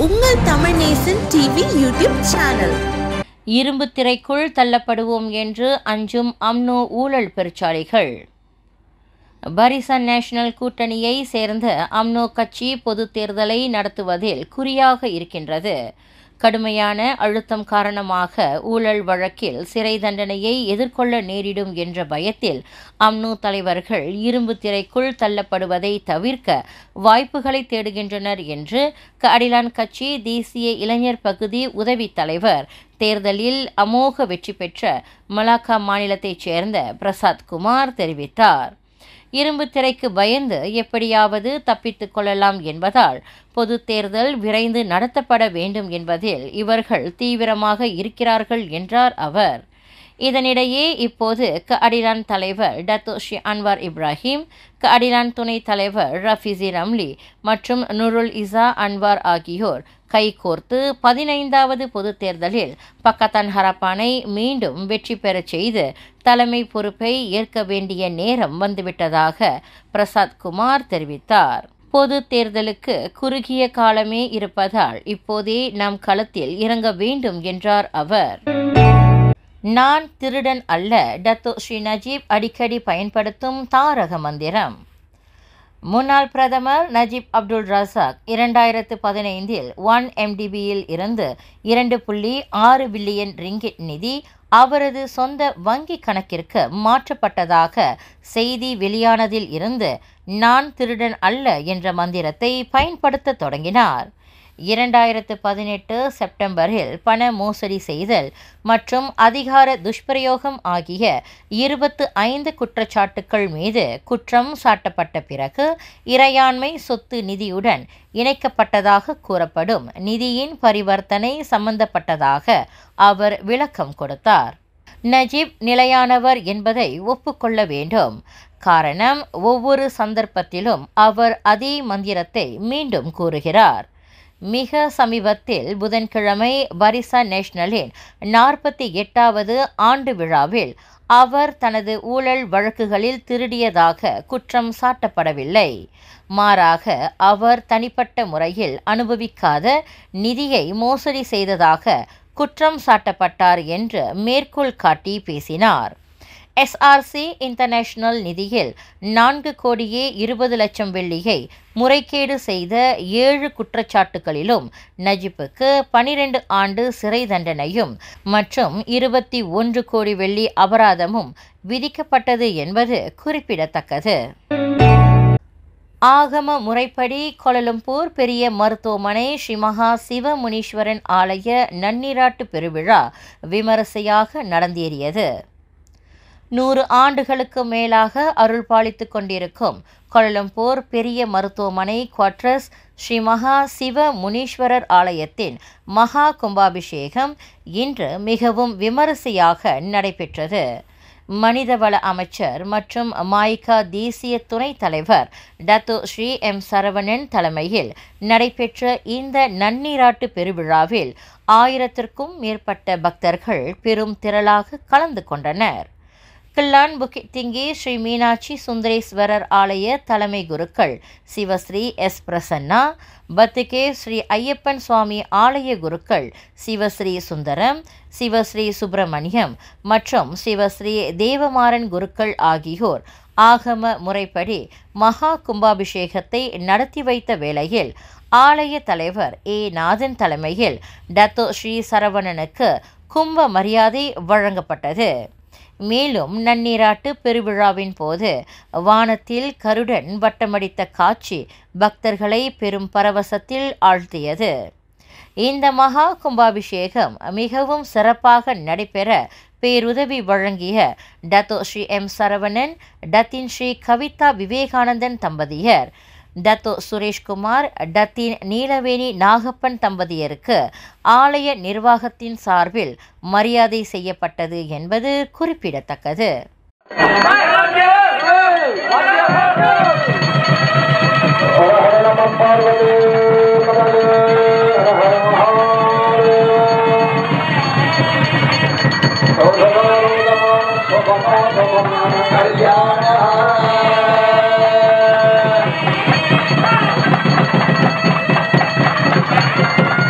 உங்கள் Tamil Nesan TV YouTube channel இரும்பு திரைக்குள் தள்ளப்படுவோம் என்று அஞ்சும் அம்னோ ஊழல் பெருச்சாளிகள் பரிசன் நேஷனல் கூட்டணியை சேர்ந்த அம்னோ கட்சி பொதுத் தேர்தலை நடத்துவதில் குறியாக இருக்கின்றது கடுமையான அழுத்தம் காரணமாக ஊழல் வழக்கில் சிறை தண்டனையை எதிர்கொள்ள நேரிடும் என்ற பயத்தில் அம்னோ தலைவர்கள் இரும்பு திரைக்குள் தள்ளப்படுவதை தவிர்க்க வாய்ப்புகளை தேடுகின்றனர் என்று கடிலான் கட்சி தேசிய இளைஞர் பகுதி உதவி தலைவர் தேர்தலில் அமோக வெற்றி பெற்ற மலாக்கா மாநிலத்தைச் சேர்ந்த பிரசாத் குமார் தெரிவித்தார் இரும்பு திரைக்கு பயந்து எப்படியாவது தப்பித்துக் கொள்ளலாம் என்பதால் பொது தேர்தல் விரைந்து நடத்தப்பட வேண்டும் என்பதில் இவர்கள் தீவிரமாக இருக்கிறார்கள் என்றார் அவர் இதனிடையே இப்போது கடிலான் தலைவர் டத்தோஷி அன்வார் இப்ராஹிம் கடிலான் துணைத் தலைவர் ரஃபிசி ரம்லி மற்றும் நுருல் இசா அன்வார் ஆகியோர் கைகோர்த்து பதினைந்தாவது பொதுத் தேர்தலில் பக்கத்தான் ஹரப்பானை மீண்டும் வெற்றி பெறச் செய்து தலைமை பொறுப்பை ஏற்க வேண்டிய நேரம் வந்துவிட்டதாக பிரசாத் குமார் தெரிவித்தார் பொது தேர்தலுக்கு குறுகிய காலமே இருப்பதால் இப்போதே நாம் களத்தில் இறங்க வேண்டும் என்றார் அவர் நான் திருடன் அல்ல டத்தோ ஸ்ரீ நஜீப் அடிக்கடி பயன்படுத்தும் தாரக மந்திரம் முன்னாள் பிரதமர் நஜீப் அப்துல் ரசாக் இரண்டாயிரத்து பதினைந்தில் ஒன் எம்டிபியில் இருந்து இரண்டு புள்ளி ஆறு பில்லியன் ரிங்கிட் நிதி அவரது சொந்த வங்கி கணக்கிற்கு மாற்றப்பட்டதாக செய்தி வெளியானதில் இருந்து நான் திருடன் அல்ல என்ற மந்திரத்தை பயன்படுத்த தொடங்கினார் இரண்டாயிரத்து பதினெட்டு செப்டம்பரில் பண மோசடி செய்தல் மற்றும் அதிகார துஷ்பிரயோகம் ஆகிய இருபத்து ஐந்து குற்றச்சாட்டுக்கள் மீது குற்றம் சாட்டப்பட்ட பிறகு இறையாண்மை சொத்து நிதியுடன் இணைக்கப்பட்டதாக கூறப்படும் நிதியின் பரிவர்த்தனை சம்பந்தப்பட்டதாக அவர் விளக்கம் கொடுத்தார் நஜீப் நிலையானவர் என்பதை ஒப்புக்கொள்ள வேண்டும் காரணம் ஒவ்வொரு சந்தர்ப்பத்திலும் அவர் அதே மந்திரத்தை மீண்டும் கூறுகிறார் மிக சமீபத்தில் புதன்கிழமை பரிசா நேஷனலின் நாற்பத்தி எட்டாவது ஆண்டு விழாவில் அவர் தனது ஊழல் வழக்குகளில் திருடியதாக குற்றம் சாட்டப்படவில்லை மாறாக அவர் தனிப்பட்ட முறையில் அனுபவிக்காத நிதியை மோசடி செய்ததாக குற்றம் சாட்டப்பட்டார் என்று மேற்கோள் காட்டி பேசினார் எஸ்ஆர்சி இன்டர்நேஷனல் நிதியில் நான்கு கோடியே இருபது லட்சம் வெள்ளியை முறைகேடு செய்த ஏழு குற்றச்சாட்டுகளிலும் நஜிப்புக்கு பனிரெண்டு ஆண்டு சிறை தண்டனையும் மற்றும் இருபத்தி ஒன்று கோடி வெள்ளி அபராதமும் விதிக்கப்பட்டது என்பது குறிப்பிடத்தக்கது ஆகம முறைப்படி கோலலம்பூர் பெரிய மருத்துவமனை ஸ்ரீ மகா சிவ முனீஸ்வரன் ஆலய நன்னீராட்டு பெருவிழா விமரிசையாக நடந்தேறியது நூறு ஆண்டுகளுக்கு மேலாக அருள் பாலித்து கொண்டிருக்கும் கோலலம்பூர் பெரிய மருத்துவமனை குவாட்ரஸ் ஸ்ரீ மகா சிவ முனீஸ்வரர் ஆலயத்தின் மகா கும்பாபிஷேகம் இன்று மிகவும் விமரிசையாக நடைபெற்றது மனிதவள அமைச்சர் மற்றும் மாய்கா தேசிய துணைத் தலைவர் டத்தோ ஸ்ரீ எம் சரவணன் தலைமையில் நடைபெற்ற இந்த நன்னீராட்டு பெருவிழாவில் ஆயிரத்திற்கும் மேற்பட்ட பக்தர்கள் பெரும் திரளாக கலந்து கொண்டனர் கில்லான் புக்கிட் திங்கி ஸ்ரீ மீனாட்சி சுந்தரேஸ்வரர் ஆலய தலைமை குருக்கள் சிவஸ்ரீ எஸ் பிரசன்னா பத்துகே ஸ்ரீ ஐயப்பன் சுவாமி ஆலய குருக்கள் சிவஸ்ரீ சுந்தரம் சிவஸ்ரீ சுப்பிரமணியம் மற்றும் சிவஸ்ரீ தேவமாறன் குருக்கள் ஆகியோர் ஆகம முறைப்படி மகா கும்பாபிஷேகத்தை நடத்தி வைத்த வேளையில் ஆலய தலைவர் ஏ நாதன் தலைமையில் டத்தோ ஸ்ரீ சரவணனுக்கு கும்ப மரியாதை வழங்கப்பட்டது மேலும் நன்னீராட்டு பெருவிழாவின் போது வானத்தில் கருடன் வட்டமடித்த காட்சி பக்தர்களை பெரும் பரவசத்தில் ஆழ்த்தியது இந்த மகா கும்பாபிஷேகம் மிகவும் சிறப்பாக நடைபெற பேருதவி வழங்கிய Dato Sri M Saravanan Datin Sri Kavitha Vivekanandan தம்பதியர் டத்தோ சுரேஷ்குமார் டத்தின் நீலவேணி நாகப்பன் தம்பதியருக்கு ஆலய நிர்வாகத்தின் சார்பில் மரியாதை செய்யப்பட்டது என்பது குறிப்பிடத்தக்கது கல்யாண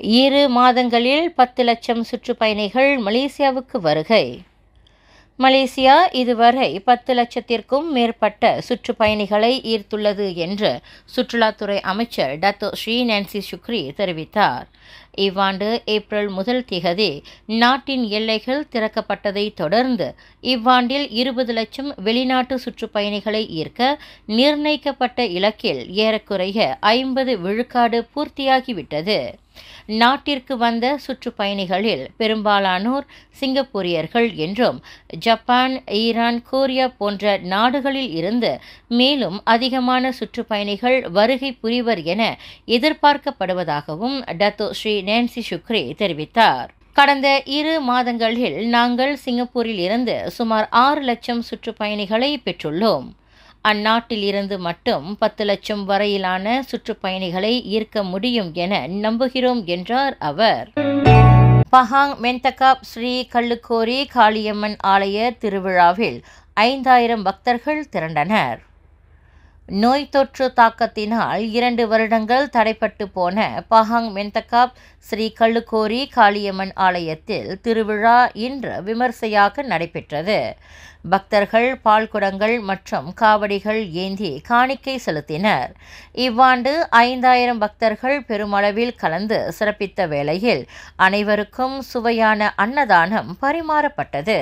இரு மாதங்களில் பத்து லட்சம் சுற்றுப்பயணிகள் மலேசியாவுக்கு வருகை மலேசியா இதுவரை பத்து லட்சத்திற்கும் மேற்பட்ட சுற்றுப்பயணிகளை ஈர்த்துள்ளது என்று சுற்றுலாத்துறை அமைச்சர் டத்தோ ஸ்ரீ நான்சி சுக்ரி தெரிவித்தார் இவ்வாண்டு ஏப்ரல் முதல் திகதி நாட்டின் எல்லைகள் திறக்கப்பட்டதை தொடர்ந்து இவ்வாண்டில் இருபது லட்சம் வெளிநாட்டு சுற்றுப்பயணிகளை ஈர்க்க நிர்ணயிக்கப்பட்ட இலக்கில் ஏறக்குறைய ஐம்பது விழுக்காடு பூர்த்தியாகிவிட்டது நாட்டிற்கு வந்த சுற்றுப்பயணிகளில் பெரும்பாலானோர் சிங்கப்பூரியர்கள் என்றும் ஜப்பான் ஈரான் கொரியா போன்ற நாடுகளில் இருந்து மேலும் அதிகமான சுற்றுப்பயணிகள் வருகை புரிவர் என எதிர்பார்க்கப்படுவதாகவும் டத்தோ ஸ்ரீ நான்சி சுக்ரி தெரிவித்தார் கடந்த இரு மாதங்களில் நாங்கள் சிங்கப்பூரில் இருந்து சுமார் ஆறு லட்சம் சுற்றுப்பயணிகளை பெற்றுள்ளோம் அந்நாட்டில் இருந்து மட்டும் பத்து லட்சம் வரையிலான சுற்றுப்பயணிகளை ஈர்க்க முடியும் என நம்புகிறோம் என்றார் அவர் பஹாங் மென்தகாப் ஸ்ரீ கள்ளுக்கோரி காளியம்மன் ஆலய திருவிழாவில் ஐந்தாயிரம் பக்தர்கள் திரண்டனர் நோய் தொற்று தாக்கத்தினால் இரண்டு வருடங்கள் தடைப்பட்டு போன பஹாங் மென்தகாப் ஸ்ரீ கள்ளுக்கோரி காளியம்மன் ஆலயத்தில் திருவிழா இன்று விமர்சையாக நடைபெற்றது பக்தர்கள் பால்குடங்கள் மற்றும் காவடிகள் ஏந்தி காணிக்கை செலுத்தினர் இவ்வாண்டு ஐந்தாயிரம் பக்தர்கள் பெருமளவில் கலந்து சிறப்பித்த வேளையில் அனைவருக்கும் சுவையான அன்னதானம் பரிமாறப்பட்டது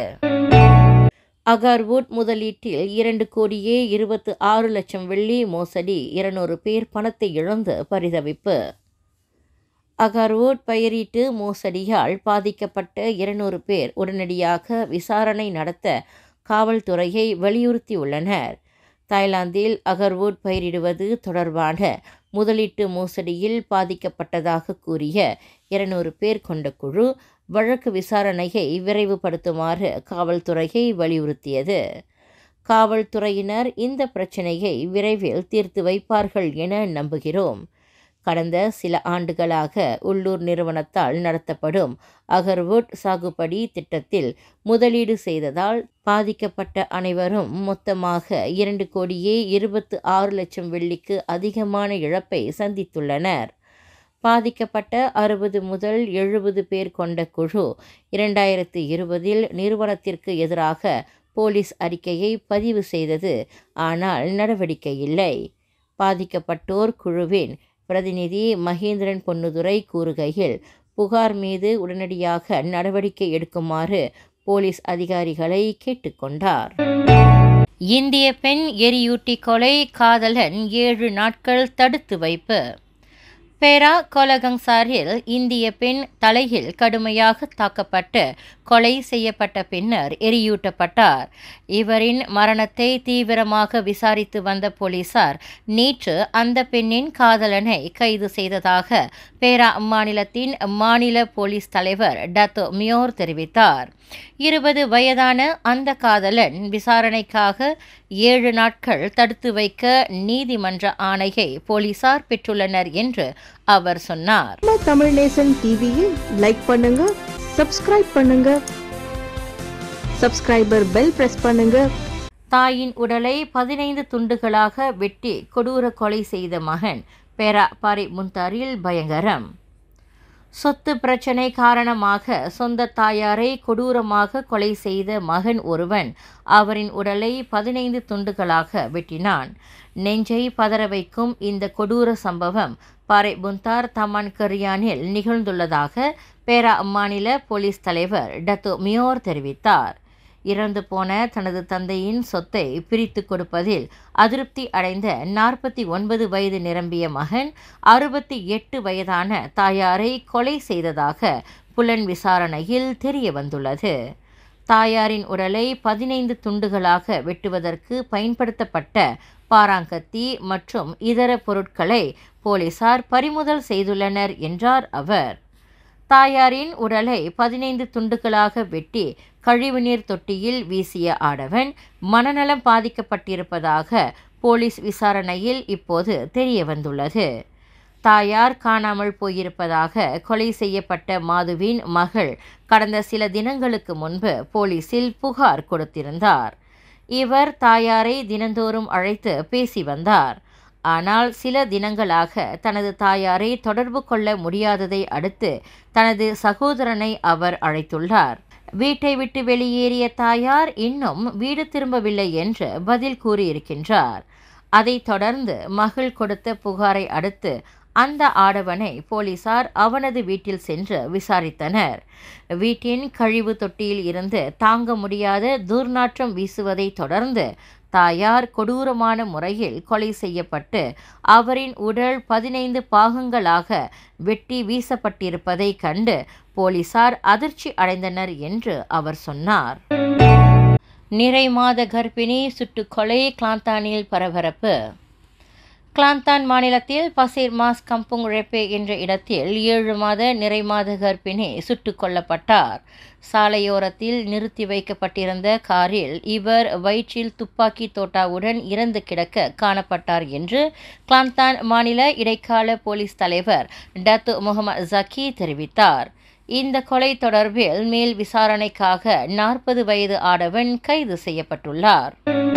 அகர்வுட் முதலீட்டில் இரண்டு கோடியே இருபத்து ஆறு லட்சம் வெள்ளி மோசடி இருநூறு பேர் பணத்தை இழந்து பரிதவிப்பு அகர்வுட் பயிரீட்டு மோசடியால் பாதிக்கப்பட்ட இருநூறு பேர் உடனடியாக விசாரணை நடத்த காவல்துறையை வலியுறுத்தியுள்ளனர் தாய்லாந்தில் அகர்வுட் பயிரிடுவது தொடர்பான முதலீட்டு மோசடியில் பாதிக்கப்பட்டதாக கூறிய இருநூறு பேர் கொண்ட குழு வழக்கு விசாரணையை விரைவுபடுத்துமாறு காவல்துறையை வலியுறுத்தியது காவல்துறையினர் இந்த பிரச்சினையை விரைவில் தீர்த்து வைப்பார்கள் என நம்புகிறோம் கடந்த சில ஆண்டுகளாக உள்ளூர் நிறுவனத்தால் நடத்தப்படும் அகர்வுட் சாகுபடி திட்டத்தில் முதலீடு செய்ததால் பாதிக்கப்பட்ட அனைவரும் மொத்தமாக இரண்டு கோடியே இருபத்து ஆறு லட்சம் வெள்ளிக்கு அதிகமான இழப்பை சந்தித்துள்ளனர் பாதிக்கப்பட்ட அறுபது முதல் எழுபது பேர் கொண்ட குழு இரண்டாயிரத்து இருபதில் நிறுவனத்திற்கு எதிராக போலீஸ் அறிக்கையை பதிவு செய்தது ஆனால் நடவடிக்கை இல்லை பாதிக்கப்பட்டோர் குழுவின் பிரதிநிதி மகேந்திரன் பொன்னுதுரை கூறுகையில் புகார் மீது உடனடியாக நடவடிக்கை எடுக்குமாறு போலீஸ் அதிகாரிகளை கேட்டுக்கொண்டார் இந்திய பெண் எரியூட்டி கொலை காதலன் ஏழு நாட்கள் தடுத்து வைப்பு பேரா கோலகங்சாரில் இந்திய பெண் தலையில் கடுமையாக தாக்கப்பட்டு கொலை செய்யப்பட்ட பின்னர் எரியூட்டப்பட்டார் இவரின் மரணத்தை தீவிரமாக விசாரித்து வந்த போலீசார் நேற்று அந்த பெண்ணின் காதலனை கைது செய்ததாக பேரா மாநிலத்தின் மாநில போலீஸ் தலைவர் டத்தோ மியோர் தெரிவித்தார் இருபது வயதான அந்த காதலன் விசாரணைக்காக ஏழு நாட்கள் தடுத்து வைக்க நீதிமன்ற ஆணையை போலீசார் பெற்றுள்ளனர் என்று அவர் சொன்னார் நம்ம தமிழ் நேசன் டிவியை லைக் பண்ணுங்க சப்ஸ்கிரைப் பண்ணுங்க சப்ஸ்கிரைபர் பெல் பிரஸ் பண்ணுங்க தாயின் உடலை பதினைந்து துண்டுகளாக வெட்டி கொடூர கொலை செய்த மகன் பேரா பாரி முந்தாரில் பயங்கரம் சொத்து பிரச்சனை காரணமாக சொந்த தாயாரை கொடூரமாக கொலை செய்த மகன் ஒருவன் அவரின் உடலை பதினைந்து துண்டுகளாக வெட்டினான் நெஞ்சை பதற வைக்கும் இந்த கொடூர சம்பவம் பாறை புந்தார் தமான் கரியானில் நிகழ்ந்துள்ளதாக பேரா மாநில போலீஸ் தலைவர் டத்தோ மியோர் தெரிவித்தார் இறந்து போன தனது தந்தையின் சொத்தை பிரித்து கொடுப்பதில் அதிருப்தி அடைந்த நாற்பத்தி ஒன்பது வயது நிரம்பிய மகன் அறுபத்தி எட்டு வயதான தாயாரை கொலை செய்ததாக புலன் விசாரணையில் தெரிய வந்துள்ளது தாயாரின் உடலை பதினைந்து துண்டுகளாக வெட்டுவதற்கு பயன்படுத்தப்பட்ட பாராங்கத்தி மற்றும் இதர பொருட்களை போலீசார் பறிமுதல் செய்துள்ளனர் என்றார் அவர் தாயாரின் உடலை பதினைந்து துண்டுகளாக வெட்டி கழிவுநீர் தொட்டியில் வீசிய ஆடவன் மனநலம் பாதிக்கப்பட்டிருப்பதாக போலீஸ் விசாரணையில் இப்போது தெரிய வந்துள்ளது தாயார் காணாமல் போயிருப்பதாக கொலை செய்யப்பட்ட மாதுவின் மகள் கடந்த சில தினங்களுக்கு முன்பு போலீசில் புகார் கொடுத்திருந்தார் இவர் தாயாரை தினந்தோறும் அழைத்து பேசி வந்தார் ஆனால் சில தினங்களாக தனது தாயாரை தொடர்பு கொள்ள முடியாததை அடுத்து தனது சகோதரனை அவர் அழைத்துள்ளார் வீட்டை விட்டு வெளியேறிய தாயார் இன்னும் வீடு திரும்பவில்லை என்று பதில் கூறியிருக்கின்றார் அதைத் தொடர்ந்து மகள் கொடுத்த புகாரை அடுத்து அந்த ஆடவனை போலீசார் அவனது வீட்டில் சென்று விசாரித்தனர் வீட்டின் கழிவு தொட்டியில் இருந்து தாங்க முடியாத துர்நாற்றம் வீசுவதை தொடர்ந்து தாயார் கொடூரமான முறையில் கொலை செய்யப்பட்டு அவரின் உடல் பதினைந்து பாகங்களாக வெட்டி வீசப்பட்டிருப்பதை கண்டு போலீசார் அதிர்ச்சி அடைந்தனர் என்று அவர் சொன்னார் நிறை மாத கர்ப்பிணி சுட்டுக்கொலை கிளாந்தானில் பரபரப்பு கிளாந்தான் மாநிலத்தில் பசீர் மாஸ் கம்புங் ரெப்பே என்ற இடத்தில் ஏழு மாத நிறை மாத கர்ப்பிணி சுட்டுக் கொல்லப்பட்டார் சாலையோரத்தில் நிறுத்தி வைக்கப்பட்டிருந்த காரில் இவர் வயிற்றில் துப்பாக்கி தோட்டாவுடன் இறந்து கிடக்க காணப்பட்டார் என்று கிளாந்தான் மாநில இடைக்கால போலீஸ் தலைவர் டத்து முகமது ஜக்கி தெரிவித்தார் இந்த கொலை தொடர்பில் மேல் விசாரணைக்காக நாற்பது வயது ஆடவன் கைது செய்யப்பட்டுள்ளார்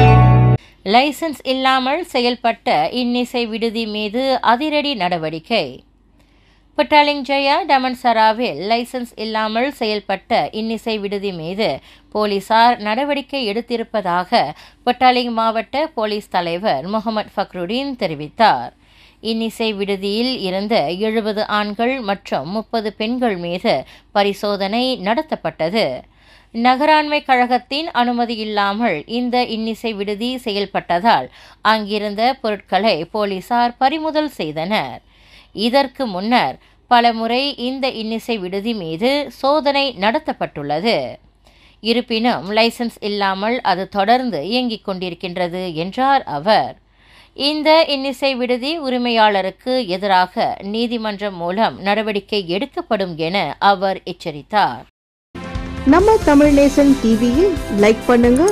லைசன்ஸ் இல்லாமல் செயல்பட்ட இன்னிசை விடுதி மீது அதிரடி நடவடிக்கை பட்டாலிங் ஜெயா டமன்சராவில் லைசன்ஸ் இல்லாமல் செயல்பட்ட இன்னிசை விடுதி மீது போலீசார் நடவடிக்கை எடுத்திருப்பதாக பட்டாலிங் மாவட்ட போலீஸ் தலைவர் முகமது ஃபக்ருடீன் தெரிவித்தார் இன்னிசை விடுதியில் இருந்த எழுபது ஆண்கள் மற்றும் முப்பது பெண்கள் மீது பரிசோதனை நடத்தப்பட்டது நகராண்மை கழகத்தின் அனுமதி இல்லாமல் இந்த இன்னிசை விடுதி செயல்பட்டதால் அங்கிருந்த பொருட்களை போலீசார் பறிமுதல் செய்தனர் இதற்கு முன்னர் பலமுறை இந்த இன்னிசை விடுதி மீது சோதனை நடத்தப்பட்டுள்ளது இருப்பினும் லைசன்ஸ் இல்லாமல் அது தொடர்ந்து இயங்கிக் கொண்டிருக்கின்றது என்றார் அவர் இந்த இன்னிசை விடுதி உரிமையாளருக்கு எதிராக நீதிமன்றம் மூலம் நடவடிக்கை எடுக்கப்படும் என அவர் எச்சரித்தார் நம்ம தமிழ் நேசன் டிவியை லைக் பண்ணுங்க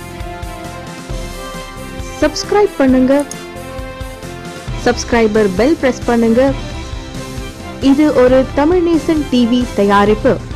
சப்ஸ்கிரைப் பண்ணுங்க சப்ஸ்கிரைபர் பெல் பிரஸ் பண்ணுங்க இது ஒரு தமிழ் நேசன் டிவி தயாரிப்பு